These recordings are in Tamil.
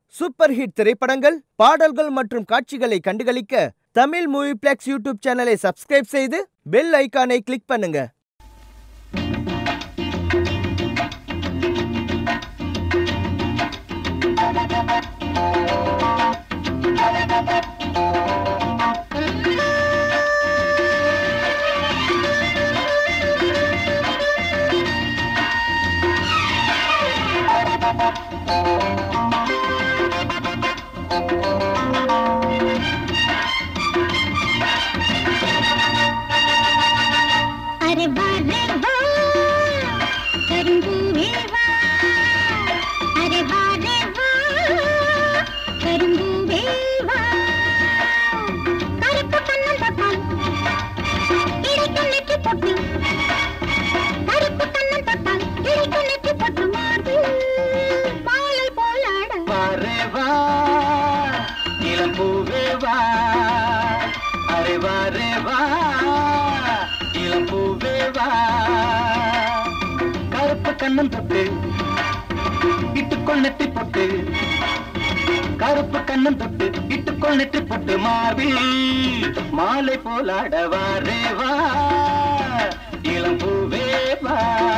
சூப்பர் ஹிட் திரைப்படங்கள் பாடல்கள் மற்றும் காட்சிகளை கண்டுகளிக்க தமிழ் மூவி பிளெக்ஸ் யூடியூப் சேனலை சப்ஸ்கிரைப் செய்து பெல் ஐகானை கிளிக் பண்ணுங்க अरे वाह रे वाह கரும்பூவே வா अरे वाह रे वाह கரும்பூவே வா கருப்பு கண்ணம் தொட்டால் கிடைக்கும் நெற்றி பொட்டு கருப்பு கண்ணம் தொட்டால் கிடைக்கும் நெற்றி பொட்டு மாது மாலை போலாட வாரே வா இளம் பூவே வா அரே வாரே வா இளம் பூவே வா கருப்பு கண்ணம் தொட்டு இட்டுக்கொள் நெற்றி பொட்டு கருப்பு கண்ணம் தொட்டு இட்டுக்கொள் நெற்றி பொட்டு மார்பில் மாலை போலாட வாரே வா இளம் பூவே வா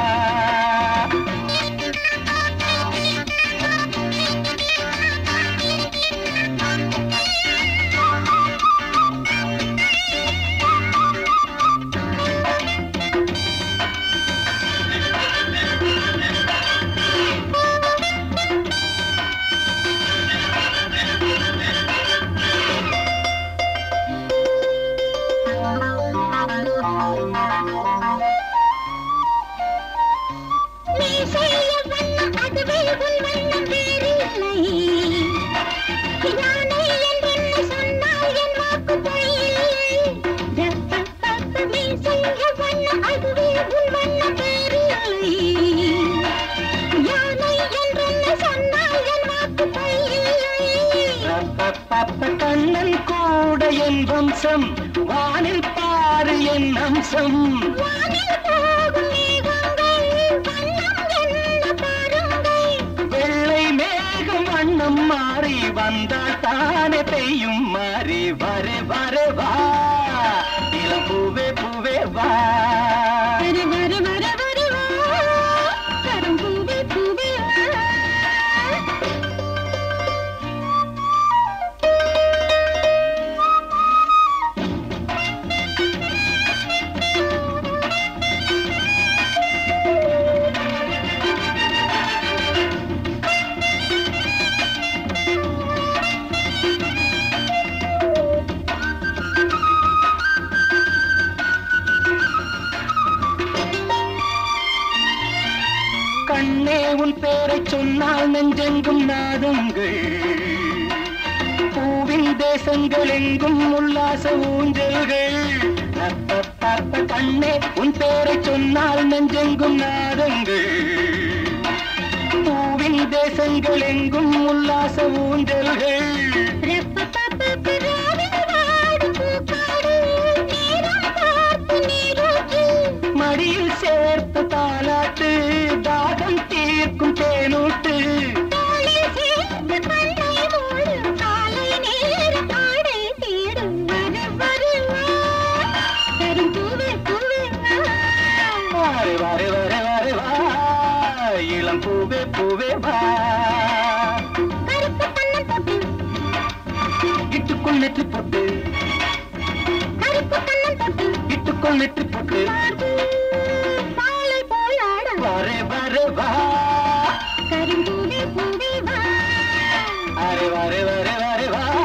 நீ செய்ய வண்ணம் அதுவே உன் வண்ணம் வேறில்லை யானை என்றென்ன சொன்னால் என் வாக்கு பொய்யில்லை ரப்பப்பப்ப நீ செய்ய வண்ணம் அதுவே உன் வண்ணம் வேறில்லை யானை என்றென்ன சொன்னால் என் வாக்கு பொய்யில்லை ரப்பப்பப்ப கண்ணன் கூட என் வம்சம் வானில் பாரு என் அம்சம் வானில் போகும் மேகங்கள் வண்ணம் என்ன பாருங்கள் வெள்ளை மேகம் வண்ணம் மாறி வந்தால் தானே பெய்யும் மாறி வரே வரே வா இளம் பூவே பூவே வா வர வர வர வர வா கரும்பூவே பூவே வா கண்ணே உன் பேரை சொன்னால் நெஞ்செங்கும் நாடுங்கள் பூவின் தேசங்கள் எங்கும் உல்லாச ஊஞ்சல்கள் ரப்பப்பப்ப கண்ணே உன் பேரை சொன்னால் நெஞ்செங்கும் நாடுங்கள் பூவின் தேசங்கள் எங்கும் உல்லாச ஊஞ்சல்கள் ரப்பப்பப்ப ராவில் வாடும் பூக்காடு நேரம் பார்த்து நீரூற்று மடியில் சேர்த்த தாலாட்டு தாகம் தீர்க்கும் தேனூட்டு தோளில் சேர்த்து கண்ணை மூடு காலை நேரம் ஆடை தேடும் வர வர வா கரும்பூவே பூவே வா வாரே வாரே வாரே வாரே வா இளம் பூவே பூவே வா கருப்பு கண்ணம் தொட்டு இட்டுக்குள் நெற்றி போட்டு கருப்பு கண்ணம் தொட்டு இட்டுக்குள் நெற்றி போட்டு மார்பு மாலை போலாட வாரே வாரே வா கரும்பூவே பூவே வா அரே வாரே வாரே வாரே வா